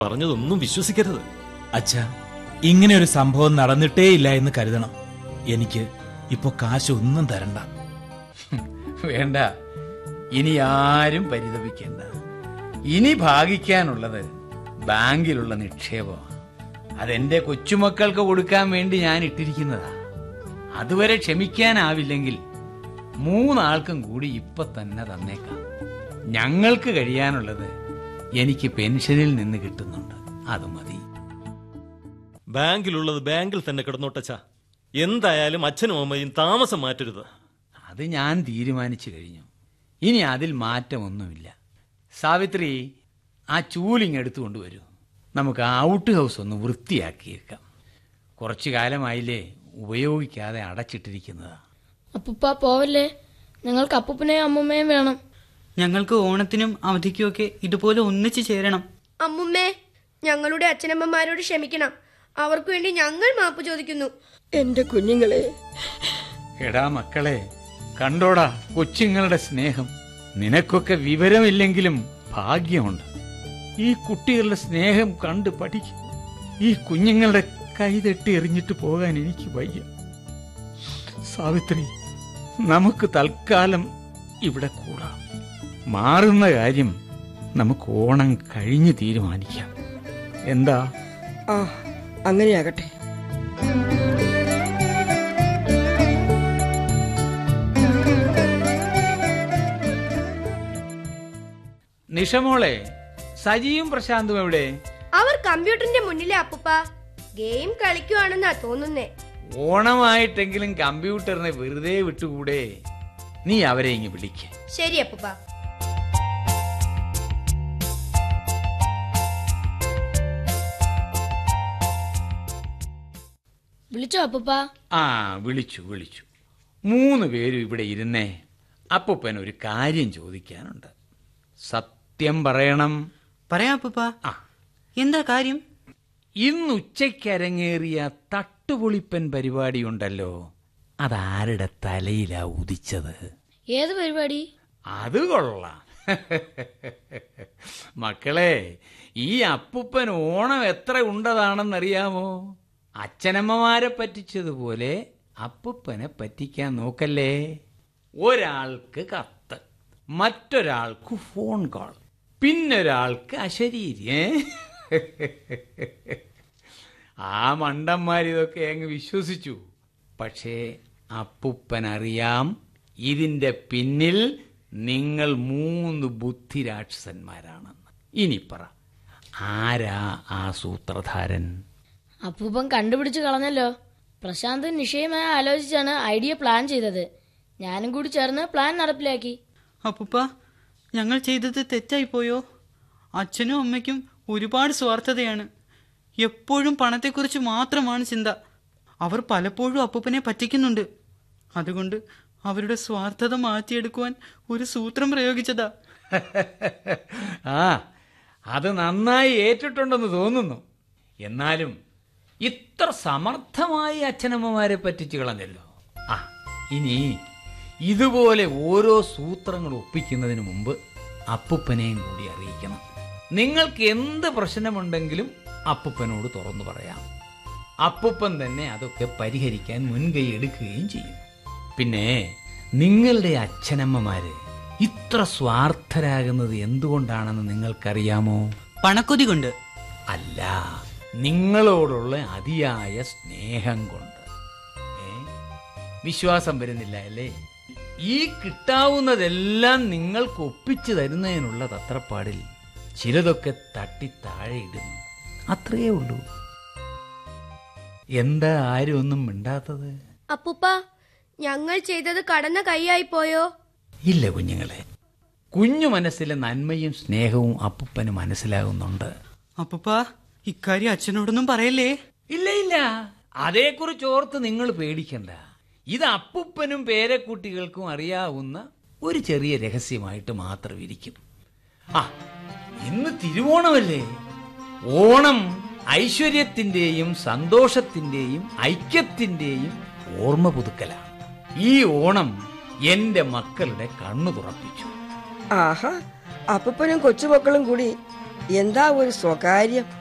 പറഞ്ഞതൊന്നും വിശ്വസിക്കരുത് അച്ഛ ഇങ്ങനെ ഒരു സംഭവം നടന്നിട്ടേയില്ല എന്ന് കരുതണം എനിക്ക് ഇപ്പൊ കാശ് ഒന്നും തരണ്ട വേണ്ട ഇനി ആരും പരിതപിക്കേണ്ട ഇനി ഭാഗിക്കാനുള്ളത് ബാങ്കിലുള്ള നിക്ഷേപമാണ് അതെന്റെ കൊച്ചുമക്കൾക്ക് കൊടുക്കാൻ വേണ്ടി ഞാൻ ഇട്ടിരിക്കുന്നതാ അതുവരെ ക്ഷമിക്കാനാവില്ലെങ്കിൽ മൂന്നാൾക്കും കൂടി ഇപ്പൊ തന്നെ തന്നേക്കാം ഞങ്ങൾക്ക് കഴിയാനുള്ളത് എനിക്ക് പെൻഷനിൽ നിന്ന് കിട്ടുന്നുണ്ട് അത് മതി ബാങ്കിലുള്ളത് ബാങ്കിൽ തന്നെ കിടന്നോട്ടച്ചാ എന്തായാലും അച്ഛനും അമ്മയും താമസം മാറ്റരുത് അത് ഞാൻ തീരുമാനിച്ചു കഴിഞ്ഞു ഇനി അതിൽ മാറ്റമൊന്നുമില്ല സാവിത്രി ആ ചൂലിങ് എടുത്തുകൊണ്ട് വരൂ നമുക്ക് ആ ഔട്ട് ഹൗസ് ഒന്ന് വൃത്തിയാക്കിയേക്കാം കുറച്ചു കാലമായില്ലേ ഉപയോഗിക്കാതെ അടച്ചിട്ടിരിക്കുന്നതാ അപ്പുപ്പ പോവല്ലേ ഞങ്ങൾക്ക് അപ്പൂപ്പനെയും അമ്മൂമ്മയും വേണം ഞങ്ങൾക്ക് ഓണത്തിനും അവധിക്കുമൊക്കെ ഇതുപോലെ ഒന്നിച്ചു ചേരണം അമ്മുമ്മേ ഞങ്ങളുടെ അച്ഛനമ്മമാരോട് ക്ഷമിക്കണം അവർക്ക് വേണ്ടി ഞങ്ങൾ മാപ്പ് ചോദിക്കുന്നു എന്റെ കുഞ്ഞുങ്ങളെ എടാ മക്കളെ കണ്ടോടാ കൊച്ചുങ്ങളുടെ സ്നേഹം നിനക്കൊക്കെ വിവരമില്ലെങ്കിലും ഭാഗ്യമുണ്ട് ഈ കുട്ടികളുടെ സ്നേഹം കണ്ട് പഠിക്കും ഈ കുഞ്ഞുങ്ങളുടെ കൈതട്ടി എറിഞ്ഞിട്ട് പോകാൻ എനിക്ക് വയ്യ സാവിത്രി നമുക്ക് തൽക്കാലം ഇവിടെ കൂടാം മാറുന്ന കാര്യം നമുക്ക് ഓണം കഴിഞ്ഞ് തീരുമാനിക്കാം എന്താ ആ അങ്ങനെയാകട്ടെ നിഷമോളെ സജിയും പ്രശാന്തും എവിടെ അവർ കമ്പ്യൂട്ടറിന്റെ മുന്നിലെ അപ്പുപ്പ ഗെയിം കളിക്കുവാണെന്നാ തോന്നുന്നേ ഓണമായിട്ടെങ്കിലും കമ്പ്യൂട്ടറിനെ വെറുതെ വിട്ടുകൂടെ നീ അവരെ ഇങ്ങ് വിളിക്ക ശരി അപ്പുപ്പ വിളിച്ചോ അപ്പൂപ്പ ആ വിളിച്ചു വിളിച്ചു മൂന്ന് പേരും ഇവിടെ ഇരുന്നേ അപ്പൂപ്പൻ ഒരു കാര്യം ചോദിക്കാനുണ്ട് സത്യം പറയണം പറയാം അപ്പൂപ്പ ആ എന്താ കാര്യം ഇന്ന് ഉച്ചയ്ക്ക് അരങ്ങേറിയ തട്ടുപൊളിപ്പൻ പരിപാടിയുണ്ടല്ലോ അതാരുടെ തലയിലാ ഉദിച്ചത് ഏത് പരിപാടി അത് കൊള്ളാം മക്കളെ ഈ അപ്പുപ്പൻ ഓണം എത്ര ഉണ്ടതാണെന്നറിയാമോ അച്ഛനമ്മമാരെ പറ്റിച്ചതുപോലെ അപ്പുപ്പനെ പറ്റിക്കാൻ നോക്കല്ലേ ഒരാൾക്ക് കത്ത് മറ്റൊരാൾക്ക് ഫോൺ കോൾ പിന്നൊരാൾക്ക് അശരീരി ഏ? ആ മണ്ടന്മാരിതൊക്കെ അങ്ങ് വിശ്വസിച്ചു പക്ഷേ അപ്പുപ്പൻ അറിയാം ഇതിന്റെ പിന്നിൽ നിങ്ങൾ മൂന്ന് ബുദ്ധിരാക്ഷസന്മാരാണെന്ന് ഇനി പറ ആരാ ആ സൂത്രധാരൻ അപ്പൂപ്പൻ കണ്ടുപിടിച്ച് കളഞ്ഞല്ലോ പ്രശാന്ത് നിശ്ചയമായി ആലോചിച്ചാണ് ഐഡിയ പ്ലാൻ ചെയ്തത് ഞാനും കൂടി ചേർന്ന് പ്ലാൻ നടപ്പിലാക്കി അപ്പൂപ്പ ഞങ്ങൾ ചെയ്തത് തെറ്റായി പോയോ അച്ഛനും അമ്മയ്ക്കും ഒരുപാട് സ്വാർത്ഥതയാണ് എപ്പോഴും പണത്തെക്കുറിച്ച് മാത്രമാണ് ചിന്ത അവർ പലപ്പോഴും അപ്പൂപ്പനെ പറ്റിക്കുന്നുണ്ട് അതുകൊണ്ട് അവരുടെ സ്വാർത്ഥത മാറ്റിയെടുക്കുവാൻ ഒരു സൂത്രം പ്രയോഗിച്ചതാ ആ അത് നന്നായി ഏറ്റിട്ടുണ്ടെന്ന് തോന്നുന്നു എന്നാലും ഇത്ര സമർത്ഥമായി അച്ഛനമ്മമാരെ പറ്റിച്ചു കളഞ്ഞല്ലോ ആ ഇനി ഇതുപോലെ ഓരോ സൂത്രങ്ങൾ ഒപ്പിക്കുന്നതിന് മുമ്പ് അപ്പുപ്പനെയും കൂടി അറിയിക്കണം നിങ്ങൾക്ക് എന്ത് പ്രശ്നമുണ്ടെങ്കിലും അപ്പുപ്പനോട് തുറന്നു പറയാം അപ്പുപ്പൻ തന്നെ അതൊക്കെ പരിഹരിക്കാൻ മുൻകൈ എടുക്കുകയും ചെയ്യും പിന്നെ നിങ്ങളുടെ അച്ഛനമ്മമാര് ഇത്ര സ്വാർത്ഥരാകുന്നത് എന്തുകൊണ്ടാണെന്ന് നിങ്ങൾക്കറിയാമോ പണക്കൊതി കൊണ്ട് അല്ല നിങ്ങളോടുള്ള അതിയായ സ്നേഹം കൊണ്ട് ഏ? വിശ്വാസം വരുന്നില്ല അല്ലേ ഈ കിട്ടാവുന്നതെല്ലാം നിങ്ങൾക്ക് ഒപ്പിച്ചു തരുന്നതിനുള്ള തത്രപ്പാടിൽ ചിലതൊക്കെ തട്ടി താഴെ ഇടുന്നു അത്രയേ ഉള്ളൂ എന്താ ആരും ഒന്നും മിണ്ടാത്തത് അപ്പുപ്പ ഞങ്ങൾ ചെയ്തത് കടന്ന കൈയായി പോയോ ഇല്ല കുഞ്ഞുങ്ങളെ കുഞ്ഞു മനസ്സിലെ നന്മയും സ്നേഹവും അപ്പുപ്പന് മനസ്സിലാകുന്നുണ്ട് അപ്പൂപ്പ ഇക്കാര്യം അച്ഛനോടൊന്നും പറയല്ലേ ഇല്ല ഇല്ല അതേക്കുറിച്ച് ഓർത്ത് നിങ്ങൾ പേടിക്കണ്ട ഇത് അപ്പുപ്പനും പേരക്കുട്ടികൾക്കും അറിയാവുന്ന ഒരു ചെറിയ രഹസ്യമായിട്ട് മാത്രം ഇരിക്കും ആ ഇന്ന് തിരുവോണമല്ലേ ഓണം ഐശ്വര്യത്തിന്റെയും സന്തോഷത്തിന്റെയും ഐക്യത്തിന്റെയും ഓർമ്മ പുതുക്കലാണ് ഈ ഓണം എന്റെ മക്കളുടെ കണ്ണു തുറപ്പിച്ചു ആഹാ അപ്പനും കൊച്ചുമക്കളും കൂടി എന്താ ഒരു സ്വകാര്യം